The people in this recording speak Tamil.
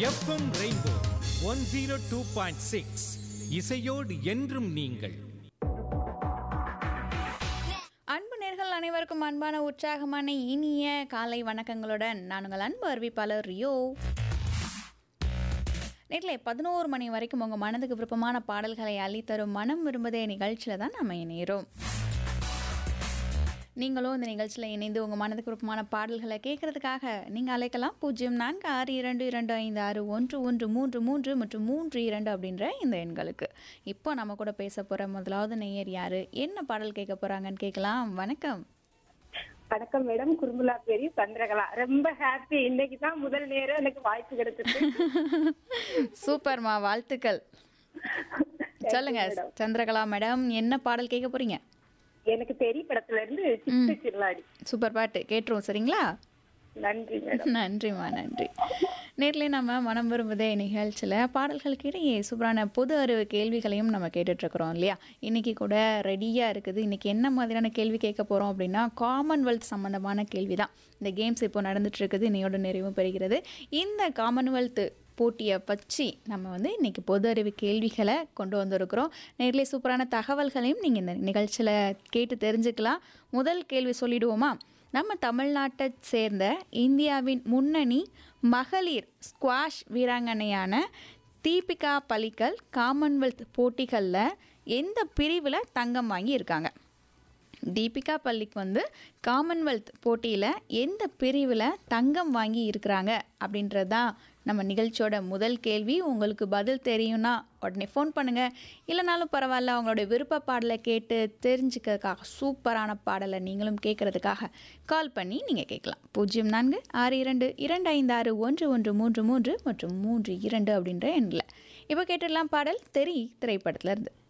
FM rainbow one zero two point six இசையோடு என்றும் நீங்கள் அன்பு நேர்கள் அனைவருக்கும் அன்பான உற்சாகமான இனிய காலை வணக்கங்களுடன் நான் உங்கள் அன்பு அறிவிப்பாளர் ரியோ நேரில் பதினோரு மணி வரைக்கும் உங்கள் மனதுக்கு விருப்பமான பாடல்களை அள்ளித்தரும் மனம் விரும்புதே நிகழ்ச்சியில் தான் நம்ம இணைகிறோம் நீங்களும் இந்த நிகழ்ச்சியில் இணைந்து உங்கள் மனதுக்கு விருப்பமான பாடல்களை கேட்கறதுக்காக நீங்கள் அழைக்கலாம் பூஜ்ஜியம் நான்கு ஆறு இரண்டு இரண்டு ஐந்து ஆறு ஒன்று ஒன்று மூன்று மூன்று மற்றும் மூன்று இரண்டு அப்படின்ற இந்த எண்களுக்கு இப்போ நம்ம கூட பேச போகிற முதலாவது நேயர் யார் என்ன பாடல் கேட்க போகிறாங்கன்னு கேட்கலாம் வணக்கம் வணக்கம் மேடம் குறும்புலா பேரி சந்திரகலா ரொம்ப ஹாப்பி இன்னைக்கு தான் முதல் நேரம் எனக்கு வாய்ப்பு கிடைச்சிருக்கு சூப்பர்மா வாழ்த்துக்கள் சொல்லுங்க சந்திரகலா மேடம் என்ன பாடல் கேட்க போறீங்க எனக்கு தெரிய படத்துல இருந்து சித்து சில்லாடி சூப்பர் பாட்டு கேட்டுருவோம் சரிங்களா நன்றி மேடம் நன்றிம்மா நன்றி நேர்லயே நம்ம மனம் விரும்புதே நிகழ்ச்சியில் பாடல்களுக்கு இடையே சூப்பரான பொது அறிவு கேள்விகளையும் நம்ம கேட்டுட்ருக்குறோம் இல்லையா இன்னைக்கு கூட ரெடியாக இருக்குது இன்னைக்கு என்ன மாதிரியான கேள்வி கேட்க போகிறோம் அப்படின்னா காமன்வெல்த் சம்மந்தமான கேள்வி தான் இந்த கேம்ஸ் இப்போ நடந்துட்டு இருக்குது இன்னையோட நிறைவு பெறுகிறது இந்த காமன்வெல்த் போட்டியை வச்சு நம்ம வந்து இன்னைக்கு பொது அறிவு கேள்விகளை கொண்டு வந்திருக்கிறோம் நேர்லயே சூப்பரான தகவல்களையும் நீங்கள் இந்த நிகழ்ச்சியில் கேட்டு தெரிஞ்சுக்கலாம் முதல் கேள்வி சொல்லிடுவோமா நம்ம தமிழ்நாட்டை சேர்ந்த இந்தியாவின் முன்னணி மகளிர் ஸ்குவாஷ் வீராங்கனையான தீபிகா பலிக்கல் காமன்வெல்த் போட்டிகளில் எந்த பிரிவில் தங்கம் வாங்கி இருக்காங்க தீபிகா பள்ளிக்கு வந்து காமன்வெல்த் போட்டியில் எந்த பிரிவில் தங்கம் வாங்கி இருக்கிறாங்க அப்படின்றது தான் நம்ம நிகழ்ச்சியோட முதல் கேள்வி உங்களுக்கு பதில் தெரியும்னா உடனே ஃபோன் பண்ணுங்கள் இல்லைனாலும் பரவாயில்ல அவங்களுடைய விருப்ப பாடலை கேட்டு தெரிஞ்சுக்கிறதுக்காக சூப்பரான பாடலை நீங்களும் கேட்குறதுக்காக கால் பண்ணி நீங்கள் கேட்கலாம் பூஜ்ஜியம் நான்கு ஆறு இரண்டு இரண்டு ஐந்து ஆறு ஒன்று ஒன்று மூன்று மூன்று மற்றும் மூன்று இரண்டு அப்படின்ற எண்ணில் இப்போ கேட்டுடலாம் பாடல் தெரி திரைப்படத்துல இருந்து